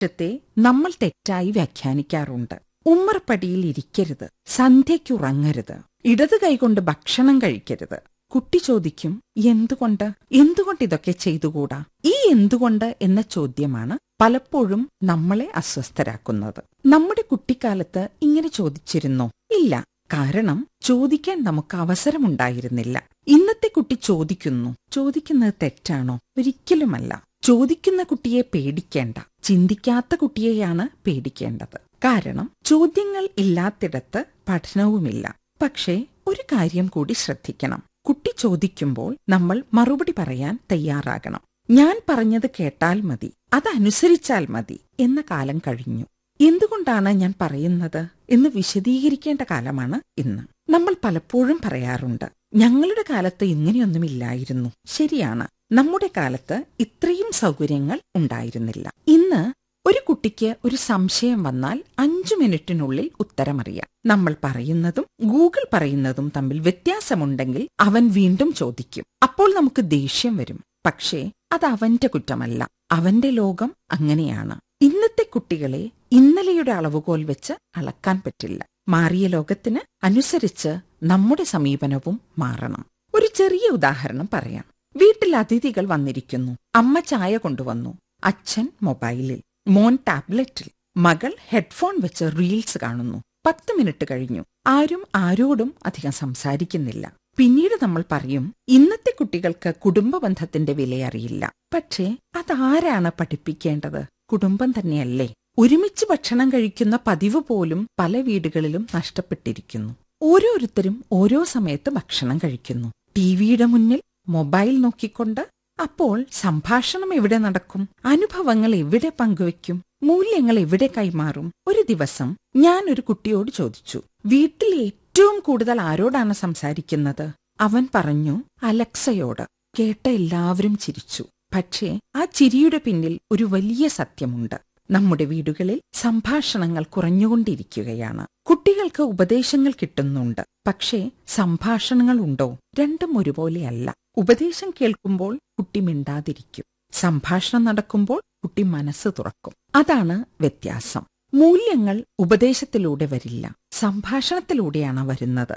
ത്തെ നമ്മൾ തെറ്റായി വ്യാഖ്യാനിക്കാറുണ്ട് ഉമ്മറപ്പടിയിൽ ഇരിക്കരുത് സന്ധ്യയ്ക്കുറങ്ങരുത് ഇടത് കൈകൊണ്ട് ഭക്ഷണം കഴിക്കരുത് കുട്ടി ചോദിക്കും എന്തുകൊണ്ട് എന്തുകൊണ്ട് ഇതൊക്കെ ചെയ്തുകൂടാ ഈ എന്തുകൊണ്ട് എന്ന ചോദ്യമാണ് പലപ്പോഴും നമ്മളെ അസ്വസ്ഥരാക്കുന്നത് നമ്മുടെ കുട്ടിക്കാലത്ത് ഇങ്ങനെ ചോദിച്ചിരുന്നോ ഇല്ല കാരണം ചോദിക്കാൻ നമുക്ക് അവസരമുണ്ടായിരുന്നില്ല ഇന്നത്തെ കുട്ടി ചോദിക്കുന്നു ചോദിക്കുന്നത് തെറ്റാണോ ഒരിക്കലുമല്ല ചോദിക്കുന്ന കുട്ടിയെ പേടിക്കേണ്ട ചിന്തിക്കാത്ത കുട്ടിയെയാണ് പേടിക്കേണ്ടത് കാരണം ചോദ്യങ്ങൾ ഇല്ലാത്തിടത്ത് പഠനവുമില്ല പക്ഷേ ഒരു കാര്യം കൂടി ശ്രദ്ധിക്കണം കുട്ടി ചോദിക്കുമ്പോൾ നമ്മൾ മറുപടി പറയാൻ തയ്യാറാകണം ഞാൻ പറഞ്ഞത് കേട്ടാൽ മതി അതനുസരിച്ചാൽ മതി എന്ന കാലം കഴിഞ്ഞു എന്തുകൊണ്ടാണ് ഞാൻ പറയുന്നത് എന്ന് വിശദീകരിക്കേണ്ട കാലമാണ് ഇന്ന് നമ്മൾ പലപ്പോഴും പറയാറുണ്ട് ഞങ്ങളുടെ കാലത്ത് ഇങ്ങനെയൊന്നുമില്ലായിരുന്നു ശരിയാണ് നമ്മുടെ കാലത്ത് ഇത്രയും സൗകര്യങ്ങൾ ഉണ്ടായിരുന്നില്ല ഇന്ന് ഒരു കുട്ടിക്ക് ഒരു സംശയം വന്നാൽ അഞ്ചു മിനിറ്റിനുള്ളിൽ ഉത്തരമറിയാം നമ്മൾ പറയുന്നതും ഗൂഗിൾ പറയുന്നതും തമ്മിൽ വ്യത്യാസമുണ്ടെങ്കിൽ അവൻ വീണ്ടും ചോദിക്കും അപ്പോൾ നമുക്ക് ദേഷ്യം വരും പക്ഷേ അത് അവന്റെ കുറ്റമല്ല അവന്റെ ലോകം അങ്ങനെയാണ് ഇന്നത്തെ കുട്ടികളെ ഇന്നലെയുടെ അളവുകോൽ വെച്ച് അളക്കാൻ പറ്റില്ല മാറിയ ലോകത്തിന് അനുസരിച്ച് നമ്മുടെ സമീപനവും മാറണം ഒരു ചെറിയ ഉദാഹരണം പറയാം വീട്ടിൽ അതിഥികൾ വന്നിരിക്കുന്നു അമ്മ ചായ കൊണ്ടുവന്നു അച്ഛൻ മൊബൈലിൽ മോൻ ടാബ്ലറ്റിൽ മകൾ ഹെഡ്ഫോൺ വെച്ച് റീൽസ് കാണുന്നു പത്ത് മിനിറ്റ് കഴിഞ്ഞു ആരും ആരോടും അധികം സംസാരിക്കുന്നില്ല പിന്നീട് നമ്മൾ പറയും ഇന്നത്തെ കുട്ടികൾക്ക് കുടുംബ ബന്ധത്തിന്റെ വിലയറിയില്ല പക്ഷേ അതാരാണ് പഠിപ്പിക്കേണ്ടത് കുടുംബം തന്നെയല്ലേ ഒരുമിച്ച് ഭക്ഷണം കഴിക്കുന്ന പതിവ് പോലും പല വീടുകളിലും നഷ്ടപ്പെട്ടിരിക്കുന്നു ഓരോരുത്തരും ഓരോ സമയത്ത് ഭക്ഷണം കഴിക്കുന്നു ടിവിയുടെ മുന്നിൽ മൊബൈൽ നോക്കിക്കൊണ്ട് അപ്പോൾ സംഭാഷണം എവിടെ നടക്കും അനുഭവങ്ങൾ എവിടെ പങ്കുവെക്കും മൂല്യങ്ങൾ എവിടെ കൈമാറും ഒരു ദിവസം ഞാൻ ഒരു കുട്ടിയോട് ചോദിച്ചു വീട്ടിൽ ഏറ്റവും കൂടുതൽ ആരോടാണ് സംസാരിക്കുന്നത് അവൻ പറഞ്ഞു അലക്സയോട് കേട്ട എല്ലാവരും ചിരിച്ചു പക്ഷേ ആ ചിരിയുടെ പിന്നിൽ ഒരു വലിയ സത്യമുണ്ട് നമ്മുടെ വീടുകളിൽ സംഭാഷണങ്ങൾ കുറഞ്ഞുകൊണ്ടിരിക്കുകയാണ് കുട്ടികൾക്ക് ഉപദേശങ്ങൾ കിട്ടുന്നുണ്ട് പക്ഷേ സംഭാഷണങ്ങൾ ഉണ്ടോ രണ്ടും ഒരുപോലെയല്ല ഉപദേശം കേൾക്കുമ്പോൾ കുട്ടി മിണ്ടാതിരിക്കും സംഭാഷണം നടക്കുമ്പോൾ കുട്ടി മനസ്സ് തുറക്കും അതാണ് വ്യത്യാസം മൂല്യങ്ങൾ ഉപദേശത്തിലൂടെ വരില്ല സംഭാഷണത്തിലൂടെയാണ് വരുന്നത്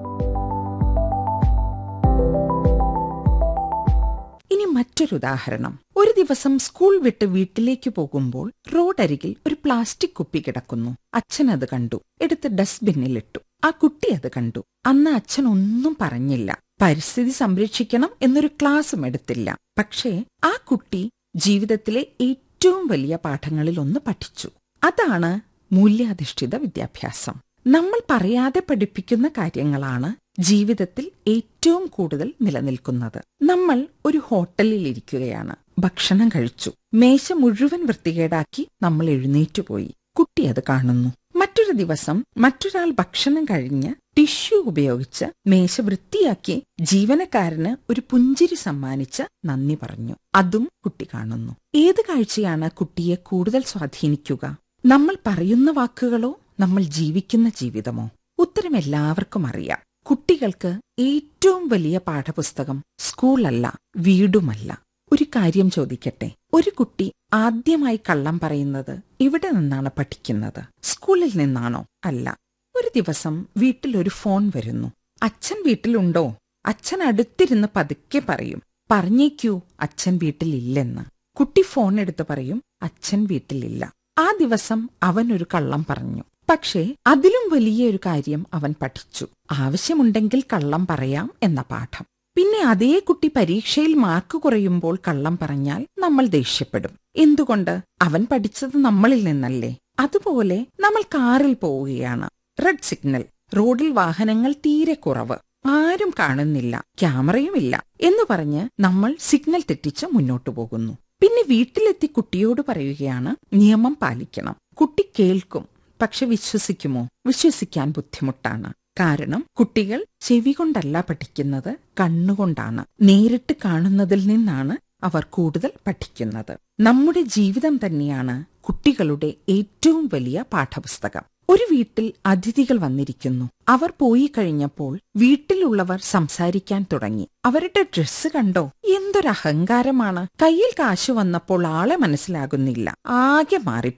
ഇനി മറ്റൊരു ഉദാഹരണം ഒരു ദിവസം സ്കൂൾ വിട്ട് വീട്ടിലേക്ക് പോകുമ്പോൾ റോഡരികിൽ ഒരു പ്ലാസ്റ്റിക് കുപ്പി കിടക്കുന്നു അച്ഛൻ അത് കണ്ടു എടുത്ത് ഡസ്റ്റ്ബിന്നിലിട്ടു ആ കുട്ടി അത് കണ്ടു അന്ന് അച്ഛൻ ഒന്നും പറഞ്ഞില്ല പരിസ്ഥിതി സംരക്ഷിക്കണം എന്നൊരു ക്ലാസ്സും എടുത്തില്ല പക്ഷേ ആ കുട്ടി ജീവിതത്തിലെ ഏറ്റവും വലിയ പാഠങ്ങളിൽ ഒന്ന് പഠിച്ചു അതാണ് മൂല്യാധിഷ്ഠിത വിദ്യാഭ്യാസം നമ്മൾ പറയാതെ പഠിപ്പിക്കുന്ന കാര്യങ്ങളാണ് ജീവിതത്തിൽ ഏറ്റവും കൂടുതൽ നിലനിൽക്കുന്നത് നമ്മൾ ഒരു ഹോട്ടലിൽ ഇരിക്കുകയാണ് ഭക്ഷണം കഴിച്ചു മേശ മുഴുവൻ വൃത്തികേടാക്കി നമ്മൾ എഴുന്നേറ്റുപോയി കുട്ടി അത് കാണുന്നു മറ്റൊരു ദിവസം മറ്റൊരാൾ ഭക്ഷണം കഴിഞ്ഞ് ടിഷ്യൂ ഉപയോഗിച്ച് മേശ വൃത്തിയാക്കി ജീവനക്കാരന് ഒരു പുഞ്ചിരി സമ്മാനിച്ച് നന്ദി പറഞ്ഞു അതും കുട്ടി കാണുന്നു ഏത് കാഴ്ചയാണ് കുട്ടിയെ കൂടുതൽ സ്വാധീനിക്കുക നമ്മൾ പറയുന്ന വാക്കുകളോ നമ്മൾ ജീവിക്കുന്ന ജീവിതമോ ഉത്തരം എല്ലാവർക്കും അറിയാം കുട്ടികൾക്ക് ഏറ്റവും വലിയ പാഠപുസ്തകം സ്കൂളല്ല വീടുമല്ല ഒരു കാര്യം ചോദിക്കട്ടെ ഒരു കുട്ടി ആദ്യമായി കള്ളം പറയുന്നത് ഇവിടെ നിന്നാണ് പഠിക്കുന്നത് സ്കൂളിൽ നിന്നാണോ അല്ല ഒരു ദിവസം വീട്ടിൽ ഒരു ഫോൺ വരുന്നു അച്ഛൻ വീട്ടിലുണ്ടോ അച്ഛൻ അടുത്തിരുന്ന് പതുക്കെ പറയും പറഞ്ഞേക്കൂ അച്ഛൻ വീട്ടിലില്ലെന്ന് കുട്ടി ഫോൺ എടുത്ത് പറയും അച്ഛൻ വീട്ടിലില്ല ആ ദിവസം അവൻ ഒരു കള്ളം പറഞ്ഞു പക്ഷേ അതിലും വലിയൊരു കാര്യം അവൻ പഠിച്ചു ആവശ്യമുണ്ടെങ്കിൽ കള്ളം പറയാം എന്ന പാഠം പിന്നെ അതേ കുട്ടി പരീക്ഷയിൽ മാർക്ക് കുറയുമ്പോൾ കള്ളം പറഞ്ഞാൽ നമ്മൾ ദേഷ്യപ്പെടും എന്തുകൊണ്ട് അവൻ പഠിച്ചത് നമ്മളിൽ നിന്നല്ലേ അതുപോലെ നമ്മൾ കാറിൽ പോവുകയാണ് റെഡ് സിഗ്നൽ റോഡിൽ വാഹനങ്ങൾ തീരെ കുറവ് ആരും കാണുന്നില്ല ക്യാമറയുമില്ല എന്ന് പറഞ്ഞ് നമ്മൾ സിഗ്നൽ തെറ്റിച്ച് മുന്നോട്ടു പോകുന്നു പിന്നെ വീട്ടിലെത്തി കുട്ടിയോട് പറയുകയാണ് നിയമം പാലിക്കണം കുട്ടി കേൾക്കും പക്ഷെ വിശ്വസിക്കുമോ വിശ്വസിക്കാൻ ബുദ്ധിമുട്ടാണ് കാരണം കുട്ടികൾ ചെവി കൊണ്ടല്ല പഠിക്കുന്നത് കണ്ണുകൊണ്ടാണ് നേരിട്ട് കാണുന്നതിൽ നിന്നാണ് അവർ കൂടുതൽ പഠിക്കുന്നത് നമ്മുടെ ജീവിതം തന്നെയാണ് കുട്ടികളുടെ ഏറ്റവും വലിയ പാഠപുസ്തകം ഒരു വീട്ടിൽ അതിഥികൾ വന്നിരിക്കുന്നു അവർ പോയി കഴിഞ്ഞപ്പോൾ വീട്ടിലുള്ളവർ സംസാരിക്കാൻ തുടങ്ങി അവരുടെ ഡ്രസ്സ് കണ്ടോ എന്തൊരു അഹങ്കാരമാണ് കയ്യിൽ കാശ് വന്നപ്പോൾ ആളെ മനസ്സിലാകുന്നില്ല ആകെ മാറി